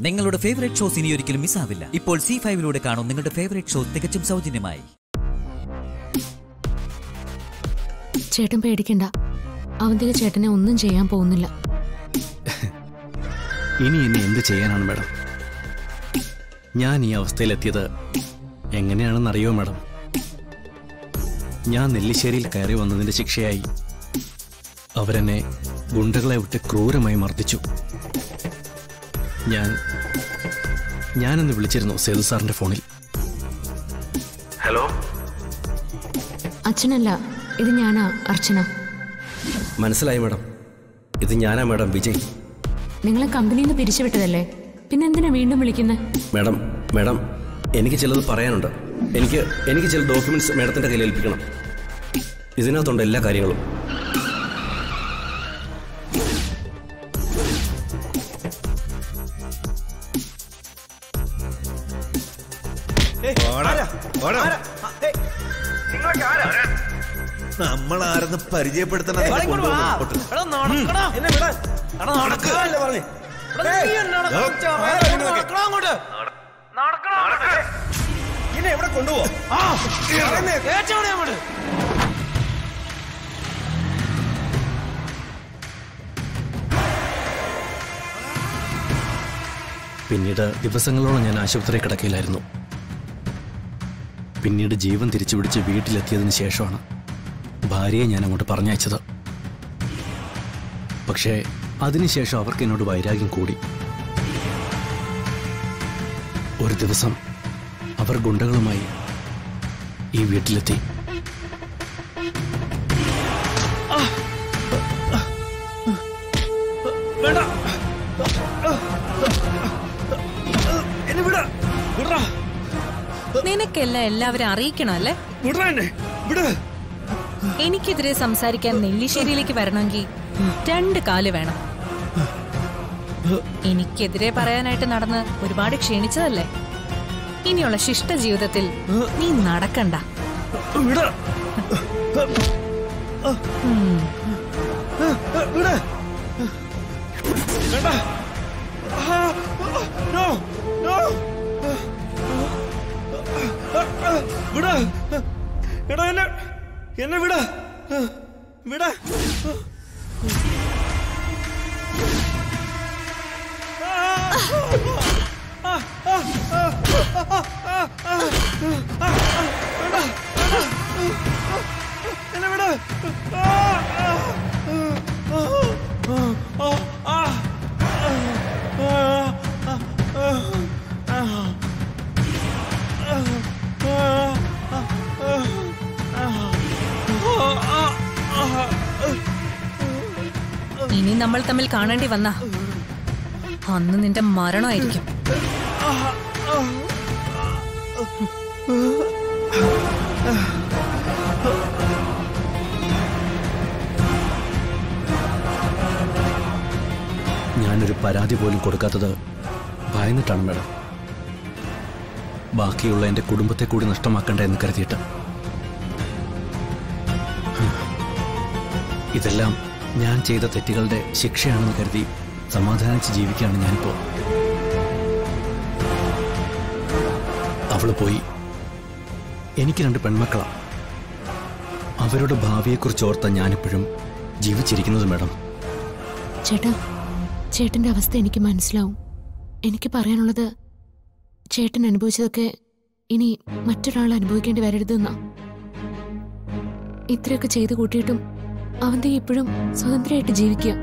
നിങ്ങളുടെ favourite shows ഇനി ഒരിക്കലും മിസ്സാവില്ല ഇപ്പോൾ സി ഫൈവിലൂടെ കാണും നിങ്ങളുടെ ഫേവറേറ്റ് ഷോ തികച്ചും സൗജന്യമായി ചേട്ടൻ പേടിക്കണ്ട അവന്തിക ചേട്ടനെ ഒന്നും ചെയ്യാൻ പോകുന്നില്ല ഇനി ഇനി എന്ത് ചെയ്യാനാണ് മാഡം ഞാൻ ഈ അവസ്ഥയിലെത്തിയത് എങ്ങനെയാണെന്നറിയോ മാഡം ഞാൻ നെല്ലിശ്ശേരിയിൽ കയറി വന്നതിന്റെ ശിക്ഷയായി അവരെന്നെ ഗുണ്ടകളെ വിട്ട് ക്രൂരമായി മർദ്ദിച്ചു ഞാൻ ഞാനെന്ന് വിളിച്ചിരുന്നു സേതു സാറിന്റെ ഫോണിൽ ഹലോ അച്ഛനല്ല ഇത് ഞാനാ അർച്ചന മനസ്സിലായി മാഡം ഇത് ഞാനാ മാഡം വിജയ് നിങ്ങളെ കമ്പനിയിൽ നിന്ന് പിരിച്ചുവിട്ടതല്ലേ പിന്നെ എന്തിനാ വീണ്ടും വിളിക്കുന്നത് മാഡം മാഡം എനിക്ക് ചിലത് പറയാനുണ്ട് എനിക്ക് എനിക്ക് ചില ഡോക്യുമെന്റ്സ് മാഡത്തിന്റെ കയ്യിൽ ഏൽപ്പിക്കണം ഇതിനകത്തുണ്ട് എല്ലാ കാര്യങ്ങളും നമ്മളാരെന്ന് പരിചയപ്പെടുത്തണ എവിടെ കൊണ്ടുപോ പിന്നീട് ദിവസങ്ങളോളം ഞാൻ ആശുപത്രി കിടക്കയിലായിരുന്നു പിന്നീട് ജീവൻ തിരിച്ചു പിടിച്ച് വീട്ടിലെത്തിയതിന് ശേഷമാണ് ഭാര്യയെ ഞാൻ അങ്ങോട്ട് പറഞ്ഞയച്ചത് പക്ഷേ അതിനുശേഷം അവർക്ക് എന്നോട് വൈരാഗ്യം കൂടി ഒരു ദിവസം അവർ ഗുണ്ടകളുമായി ഈ വീട്ടിലെത്തി നിനക്കെല്ലാം എല്ലാവരും അറിയിക്കണം അല്ലേ എനിക്കെതിരെ സംസാരിക്കാൻ നെല്ലിശ്ശേരിയിലേക്ക് വരണമെങ്കിൽ രണ്ട് കാല് വേണം എനിക്കെതിരെ പറയാനായിട്ട് നടന്ന് ഒരുപാട് ക്ഷീണിച്ചതല്ലേ ഇനിയുള്ള ശിഷ്ട ജീവിതത്തിൽ നീ നടക്കണ്ട ഉം. എടാ എന്നെ എന്നെ വിട വിട എന്നെ വിട ഇനി നമ്മൾ തമ്മിൽ കാണേണ്ടി വന്ന അന്ന് നിന്റെ മരണമായിരിക്കും ഞാനൊരു പരാതി പോലും കൊടുക്കാത്തത് ഭയന്നിട്ടാണ് മാഡം ബാക്കിയുള്ള എൻ്റെ കുടുംബത്തെ കൂടി നഷ്ടമാക്കണ്ട എന്ന് കരുതിയിട്ട് ഇതെല്ലാം ഞാൻ ചെയ്ത തെറ്റുകളുടെ ശിക്ഷയാണെന്ന് കരുതി സമാധാനിച്ച് ജീവിക്കുകയാണ് ഞാനിപ്പോ അവള് പോയി എനിക്ക് രണ്ട് പെൺമക്കളാണ് അവരുടെ ഭാവിയെക്കുറിച്ച് ഓർത്ത ഞാനിപ്പോഴും ജീവിച്ചിരിക്കുന്നത് മാഡം ചേട്ടാ ചേട്ടന്റെ അവസ്ഥ എനിക്ക് മനസ്സിലാവും എനിക്ക് പറയാനുള്ളത് ചേട്ടൻ അനുഭവിച്ചതൊക്കെ ഇനി മറ്റൊരാൾ അനുഭവിക്കേണ്ടി വരരുതെന്നാ ഇത്രയൊക്കെ ചെയ്തു കൂട്ടിയിട്ടും അവന്റെ ഇപ്പോഴും സ്വതന്ത്രമായിട്ട് ജീവിക്കുക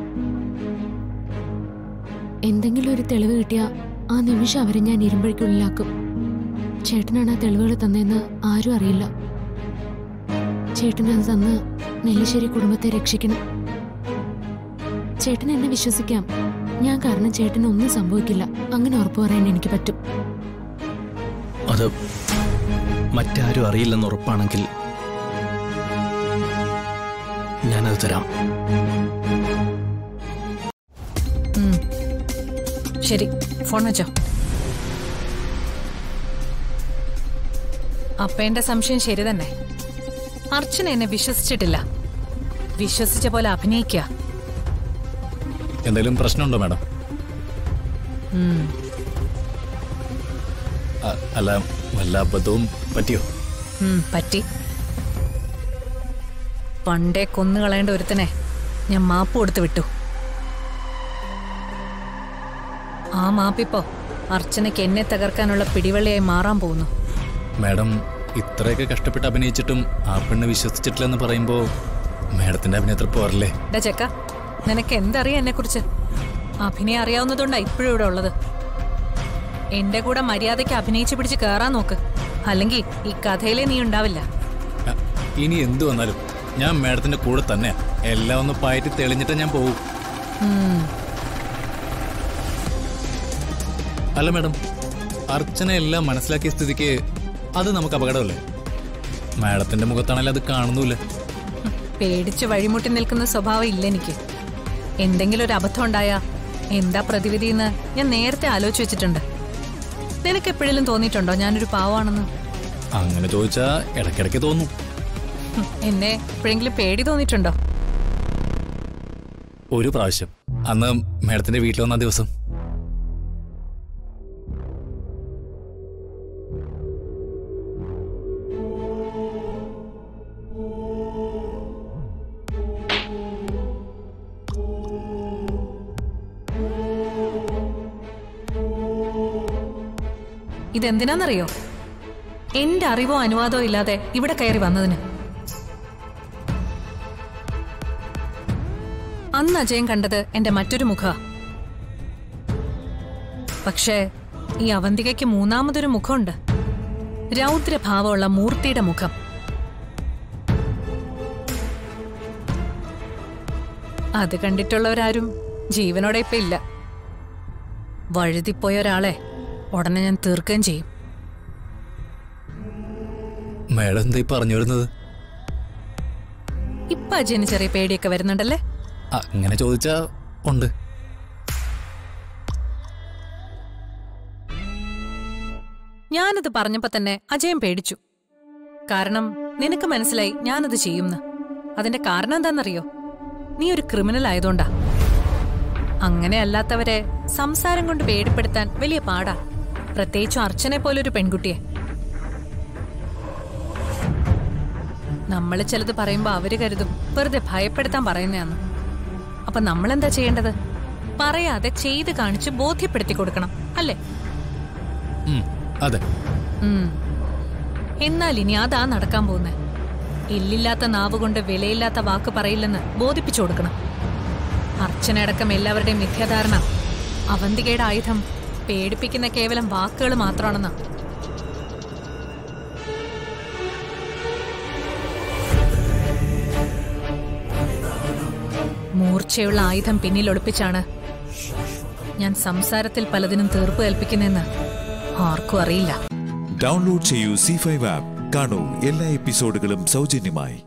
എന്തെങ്കിലും ഒരു തെളിവ് കിട്ടിയ ആ നിമിഷം അവരെ ഞാൻ ഇരുമ്പഴിക്കുള്ളിലാക്കും ചേട്ടനാണ് ആ തെളിവുകൾ തന്നതെന്ന് ആരും അറിയില്ല ചേട്ടൻ അത് തന്ന് നെല്ലിശ്ശേരി കുടുംബത്തെ രക്ഷിക്കണം ചേട്ടൻ എന്നെ വിശ്വസിക്കാം ഞാൻ കാരണം ചേട്ടന് ഒന്നും സംഭവിക്കില്ല അങ്ങനെ ഉറപ്പു പറയാൻ എനിക്ക് പറ്റും അത് മറ്റാരും അറിയില്ലെന്ന് ഉറപ്പാണെങ്കിൽ ഞാനത് തരാം ഉം. ശരി ഫോൺ വെച്ചോ അപ്പേന്റെ സംശയം ശരി തന്നെ അർച്ചന എന്നെ വിശ്വസിച്ചിട്ടില്ല വിശ്വസിച്ച പോലെ അഭിനയിക്കുക എന്തെങ്കിലും പ്രശ്നമുണ്ടോ മാഡം ഉം. അ- അല്ല വല്ല അബദ്ധവും പറ്റിയോ ഉം, പറ്റി പണ്ടേ കൊന്നുകളയേണ്ട ഒരുത്തനെ ഞാൻ മാപ്പ് കൊടുത്തു വിട്ടു ആ മാപ്പിപ്പോ അർച്ചനയ്ക്ക് എന്നെ തകർക്കാനുള്ള പിടിവള്ളിയായി മാറാൻ പോകുന്നു മാഡം ഇത്രയൊക്കെ കഷ്ടപ്പെട്ട് അഭിനയിച്ചിട്ടും ആ പെണ്ണ് വിശ്വസിച്ചിട്ടില്ലെന്ന് പറയുമ്പോൾ മാഡത്തിന്റെ അഭിനയത്ര പോരല്ലേ ഡാ ചെക്ക നിനക്ക് എന്തറിയാം എന്നെ കുറിച്ച് അഭിനയം അറിയാവുന്നതുകൊണ്ടാ ഇപ്പോഴും ഇവിടെ ഉള്ളത് എന്റെ കൂടെ മര്യാദയ്ക്ക് അഭിനയിച്ച് പിടിച്ച് കയറാൻ നോക്ക് അല്ലെങ്കിൽ ഈ കഥയിലെ നീ ഉണ്ടാവില്ല അ, ഇനി എന്തു വന്നാലും ഞാൻ മാഡത്തിന്റെ കൂടെ തന്നെയാ എല്ലാം ഒന്ന് പായറ്റി തെളിഞ്ഞിട്ട് ഞാൻ പോകും ഉം. അല്ല മാഡം അർച്ചന എല്ലാം മനസ്സിലാക്കിയ സ്ഥിതിക്ക് അത് നമുക്ക് അപകടമല്ലേ മാഡത്തിന്റെ മുഖത്താണെങ്കിൽ അത് കാണുന്നില്ല പേടിച്ച് വഴിമുട്ടി നിൽക്കുന്ന സ്വഭാവം ഇല്ല എനിക്ക് എന്തെങ്കിലും ഒരു അബദ്ധം ഉണ്ടായാ എന്താ പ്രതിവിധി എന്ന് ഞാൻ നേരത്തെ ആലോചിച്ച് വെച്ചിട്ടുണ്ട് നിനക്ക് എപ്പോഴെങ്കിലും തോന്നിയിട്ടുണ്ടോ ഞാനൊരു പാവാണെന്ന് അങ്ങനെ ചോദിച്ചാ ഇടയ്ക്കിടയ്ക്ക് തോന്നും ഹും, എന്നെ എപ്പോഴെങ്കിലും പേടി തോന്നിയിട്ടുണ്ടോ ഒരു പ്രാവശ്യം അന്ന് മാഡത്തിന്റെ വീട്ടിൽ വന്ന ദിവസം ഇതെന്തിനാന്നറിയോ എന്റെ അറിവോ അനുവാദമോ ഇല്ലാതെ ഇവിടെ കയറി വന്നതിന് അന്ന് അജയൻ കണ്ടത് എന്റെ മറ്റൊരു മുഖ പക്ഷേ ഈ അവന്തികയ്ക്ക് മൂന്നാമതൊരു മുഖമുണ്ട് രൗദ്രഭാവമുള്ള മൂർത്തിയുടെ മുഖം അത് കണ്ടിട്ടുള്ളവരാരും ജീവനോടെ ഇപ്പൊ ഇല്ല വഴുതിപ്പോയ ഒരാളെ ഉടനെ ഞാൻ തീർക്കുകയും ചെയ്യും മാഡം എന്താ ഈ പറഞ്ഞു വരുന്നത് ഇപ്പൊ അജയന് ചെറിയ പേടിയൊക്കെ വരുന്നുണ്ടല്ലേ അങ്ങനെ ചോദിച്ചാ ഉണ്ട് ഞാനത് പറഞ്ഞപ്പോ തന്നെ അജയൻ പേടിച്ചു കാരണം നിനക്ക് മനസ്സിലായി ഞാനത് ചെയ്യുമെന്ന് അതിന്റെ കാരണം എന്താണെന്നറിയോ നീ ഒരു ക്രിമിനൽ ആയതുകൊണ്ടാ അങ്ങനെ അല്ലാത്തവരെ സംസാരം കൊണ്ട് പേടിപ്പെടുത്താൻ വലിയ പാടാ പ്രത്യേകിച്ചും അർച്ചനെ പോലൊരു പെൺകുട്ടിയെ നമ്മൾ ചിലത് പറയുമ്പോ അവര് കരുതും വെറുതെ ഭയപ്പെടുത്താൻ പറയുന്നതാന്ന് അപ്പൊ നമ്മളെന്താ ചെയ്യേണ്ടത് പറയാതെ ചെയ്ത് കാണിച്ച് ബോധ്യപ്പെടുത്തി കൊടുക്കണം അല്ലേ ഉം, അതെ ഉം. എന്നാൽ ഇനി അതാ നടക്കാൻ പോകുന്നെ എല്ലില്ലാത്ത നാവ് കൊണ്ട് വിലയില്ലാത്ത വാക്ക് പറയില്ലെന്ന് ബോധിപ്പിച്ചു കൊടുക്കണം അർച്ചനയടക്കം എല്ലാവരുടെയും മിഥ്യാധാരണ അവന്തികയുടെ ആയുധം പേടിപ്പിക്കുന്ന കേവലം വാക്കുകൾ മാത്രമാണെന്ന് മൂർച്ചയുള്ള ആയുധം പിന്നിൽ ഒളിപ്പിച്ചാണ് ഞാൻ സംസാരത്തിൽ പലതിനും തീർപ്പ് കൽപ്പിക്കുന്നെന്ന് ആർക്കും അറിയില്ല ഡൗൺലോഡ് ചെയ്യൂ സി ഫൈവ് ആപ്പ് കാണൂ എല്ലാ എപ്പിസോഡുകളും സൗജന്യമായി